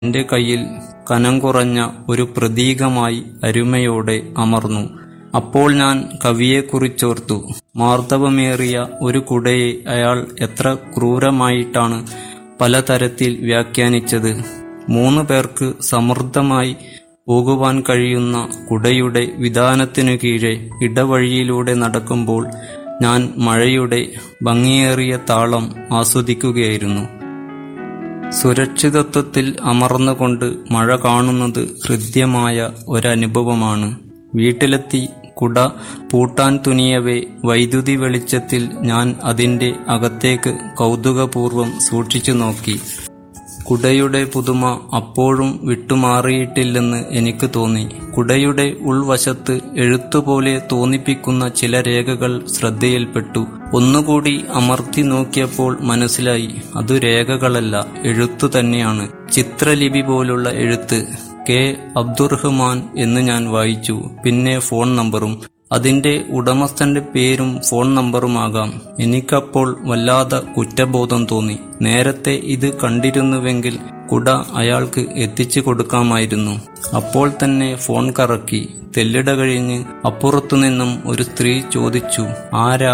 എന്റെ കയ്യിൽ കനം കുറഞ്ഞ ഒരു പ്രതീകമായി അരുമയോടെ അമർന്നു. അപ്പോൾ ഞാൻ കവിയെക്കുറിച്ചോർത്തു. മാർദ്ദവമേറിയ ഒരു കുടയെ അയാൾ എത്ര ക്രൂരമായിട്ടാണ് പലതരത്തിൽ വ്യാഖ്യാനിച്ചത്. മൂന്നു പേർക്ക് സമൃദ്ധമായി പോകുവാൻ കഴിയുന്ന കുടയുടെ വിതാനത്തിനു കീഴെ ഇടവഴിയിലൂടെ നടക്കുമ്പോൾ ഞാൻ മഴയുടെ ഭംഗിയേറിയ താളം ആസ്വദിക്കുകയായിരുന്നു. സുരക്ഷിതത്വത്തിൽ അമർന്നുകൊണ്ട് മഴ കാണുന്നത് ഹൃദ്യമായ ഒരനുഭവമാണ്. വീട്ടിലെത്തി കുട പൂട്ടാൻ തുനിയവേ വൈദ്യുതി വെളിച്ചത്തിൽ ഞാൻ അതിന്റെ അകത്തേക്ക് കൗതുകപൂർവം സൂക്ഷിച്ചുനോക്കി. കുടയുടെ പുതുമ അപ്പോഴും വിട്ടുമാറിയിട്ടില്ലെന്ന് എനിക്ക് തോന്നി. കുടയുടെ ഉൾവശത്ത് എഴുത്തുപോലെ തോന്നിപ്പിക്കുന്ന ചില രേഖകൾ ശ്രദ്ധയിൽപ്പെട്ടു. ഒന്നുകൂടി അമർത്തി നോക്കിയപ്പോൾ മനസ്സിലായി അതു രേഖകളല്ല എഴുത്തു തന്നെയാണ്. ചിത്രലിപി പോലുള്ള എഴുത്ത്. കെ. അബ്ദുറഹ്മാൻ എന്ന് ഞാൻ വായിച്ചു. പിന്നെ ഫോൺ നമ്പറും. അതിന്റെ ഉടമസ്ഥന്റെ പേരും ഫോൺ നമ്പറുമാകാം. എനിക്കപ്പോൾ വല്ലാത്ത കുറ്റബോധം തോന്നി. നേരത്തെ ഇത് കണ്ടിരുന്നുവെങ്കിൽ കുട അയാൾക്ക് എത്തിച്ചു കൊടുക്കാമായിരുന്നു. അപ്പോൾ തന്നെ ഫോൺ കറക്കി. തെല്ലിട കഴിഞ്ഞ് അപ്പുറത്തുനിന്നും ഒരു സ്ത്രീ ചോദിച്ചു "ആരാ?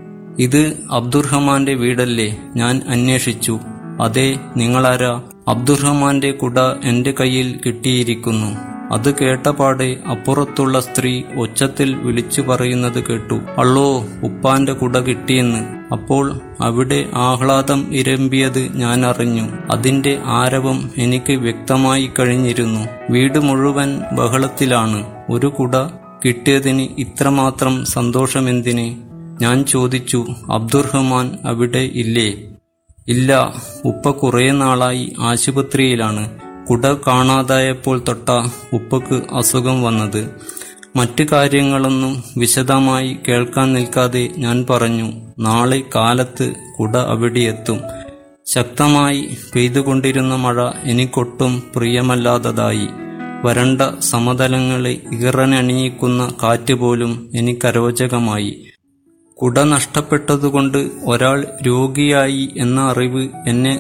" "ഇത് അബ്ദുറഹ്മാന്റെ വീടല്ലേ? " ഞാൻ അന്വേഷിച്ചു. "അതെ നിങ്ങളാരാ? " "അബ്ദുറഹ്മാന്റെ കുട എന്റെ കയ്യിൽ കിട്ടിയിരിക്കുന്നു. " അത് കേട്ടപാടെ അപ്പുറത്തുള്ള സ്ത്രീ ഒച്ചത്തിൽ വിളിച്ചു പറയുന്നത് കേട്ടു "അള്ളോ ഉപ്പാന്റെ കുട കിട്ടിയെന്ന്. " അപ്പോൾ അവിടെ ആഹ്ലാദം ഇരമ്പിയത് ഞാനറിഞ്ഞു. അതിന്റെ ആരവം എനിക്ക് വ്യക്തമായി കഴിഞ്ഞിരുന്നു. വീട് മുഴുവൻ ബഹളത്തിലാണ്. ഒരു കുട കിട്ടിയതിന് ഇത്രമാത്രം സന്തോഷമെന്തിന്? ഞാൻ ചോദിച്ചു "അബ്ദുറഹ്മാൻ അവിടെ ഇല്ലേ? " "ഇല്ല. ഉപ്പ കുറേ നാളായി ആശുപത്രിയിലാണ്. കുട കാണാതായപ്പോൾ തൊട്ടാ ഉപ്പക്ക് അസുഖം വന്നത്. " മറ്റ് കാര്യങ്ങളൊന്നും വിശദമായി കേൾക്കാൻ നിൽക്കാതെ ഞാൻ പറഞ്ഞു "നാളെ കാലത്ത് കുട അവിടെയെത്തും. " ശക്തമായി പെയ്തുകൊണ്ടിരുന്ന മഴ എനിക്കൊട്ടും പ്രിയമല്ലാതായി. വരണ്ട സമതലങ്ങളെ ഈറനണിയിക്കുന്ന കാറ്റുപോലും എനിക്കരോചകമായി. കുട നഷ്ടപ്പെട്ടതുകൊണ്ട് ഒരാൾ രോഗിയായി എന്ന അറിവ് എന്നെ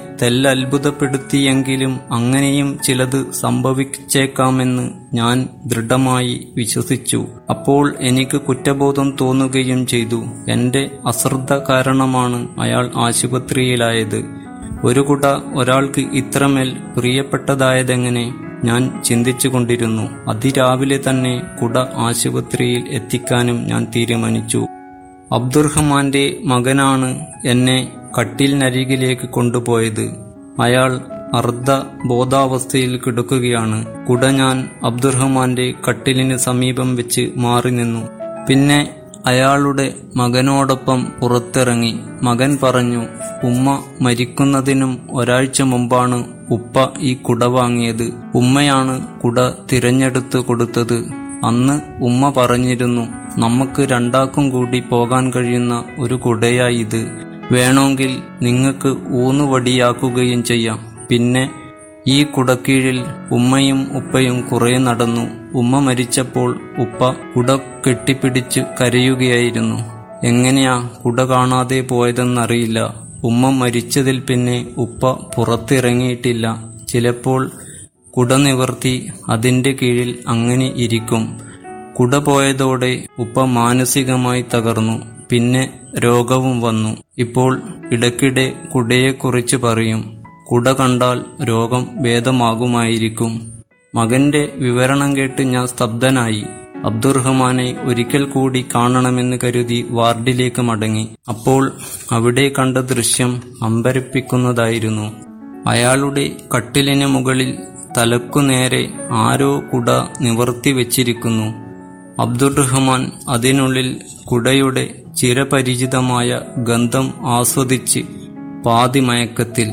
തെല്ലത്ഭുതപ്പെടുത്തിയെങ്കിലും അങ്ങനെയും ചിലത് സംഭവിച്ചേക്കാമെന്ന് ഞാൻ ദൃഢമായി വിശ്വസിച്ചു. അപ്പോൾ എനിക്ക് കുറ്റബോധം തോന്നുകയും ചെയ്തു. എന്റെ അശ്രദ്ധ കാരണമാണ് അയാൾ ആശുപത്രിയിലായത്. ഒരു കുട ഒരാൾക്ക് ഇത്രമേൽ പ്രിയപ്പെട്ടതായതെങ്ങനെ? ഞാൻ ചിന്തിച്ചുകൊണ്ടിരുന്നു. അതിരാവിലെ തന്നെ കുട ആശുപത്രിയിൽ എത്തിക്കാനും ഞാൻ തീരുമാനിച്ചു. അബ്ദുറഹ്മാന്റെ മകനാണ് എന്നെ കട്ടിലിനരികിലേക്ക് കൊണ്ടുപോയത്. അയാൾ അർദ്ധ ബോധാവസ്ഥയിൽ കിടക്കുകയാണ്. കുട ഞാൻ അബ്ദുറഹ്മാന്റെ കട്ടിലിന് സമീപം വെച്ച് മാറിനിന്നു. പിന്നെ അയാളുടെ മകനോടൊപ്പം പുറത്തിറങ്ങി. മകൻ പറഞ്ഞു "ഉമ്മ മരിക്കുന്നതിനും ഒരാഴ്ച മുമ്പാണ് ഉപ്പ ഈ കുട വാങ്ങിയത്. ഉമ്മയാണ് കുട തിരഞ്ഞെടുത്ത് കൊടുത്തത്. അന്ന് ഉമ്മ പറഞ്ഞിരുന്നു "നമ്മക്ക് രണ്ടാക്കും കൂടി പോകാൻ കഴിയുന്ന ഒരു കുടയാ ഇത്. വേണോങ്കിൽ നിങ്ങക്ക് ഊന്നുവടിയാക്കുകയും ചെയ്യാം. " പിന്നെ ഈ കുടക്കീഴിൽ ഉമ്മയും ഉപ്പയും കുറേ നടന്നു. ഉമ്മ മരിച്ചപ്പോൾ ഉപ്പ കുട കെട്ടിപ്പിടിച്ചു കരയുകയായിരുന്നു. എങ്ങനെയാ കുട കാണാതെ പോയതെന്നറിയില്ല. ഉമ്മ മരിച്ചതിൽ പിന്നെ ഉപ്പ പുറത്തിറങ്ങിയിട്ടില്ല. ചിലപ്പോൾ കുട നിവർത്തി അതിന്റെ കീഴിൽ അങ്ങനെ ഇരിക്കും. കുട പോയതോടെ ഉപ്പ മാനസികമായി തകർന്നു. പിന്നെ രോഗവും വന്നു. ഇപ്പോൾ ഇടയ്ക്കിടെ കുടയെക്കുറിച്ച് പറയും. കുട കണ്ടാൽ രോഗം ഭേദമാകുമായിരിക്കും. മകന്റെ വിവരണം കേട്ട് ഞാൻ സ്തബ്ധനായി. അബ്ദുറഹ്മാനെ ഒരിക്കൽ കൂടി കാണണമെന്ന് കരുതി വാർഡിലേക്ക് മടങ്ങി. അപ്പോൾ അവിടെ കണ്ട ദൃശ്യം അമ്പരപ്പിക്കുന്നതായിരുന്നു. അയാളുടെ കട്ടിലിന് മുകളിൽ തലയ്ക്കുനേരെ ആരോ കുട നിവർത്തി വെച്ചിരിക്കുന്നു. അബ്ദുറഹ്മാൻ അതിനുള്ളിൽ കുടയുടെ ചിരപരിചിതമായ ഗന്ധം ആസ്വദിച്ച് പാതിമയക്കത്തിൽ.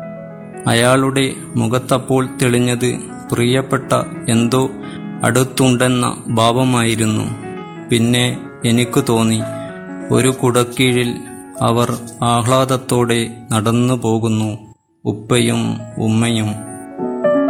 അയാളുടെ മുഖത്തപ്പോൾ തെളിഞ്ഞത് പ്രിയപ്പെട്ട എന്തോ അടുത്തുണ്ടെന്ന ഭാവമായിരുന്നു. പിന്നെ എനിക്കു തോന്നി ഒരു കുടക്കീഴിൽ അവർ ആഹ്ലാദത്തോടെ നടന്നുപോകുന്നു. ഉപ്പയും ഉമ്മയും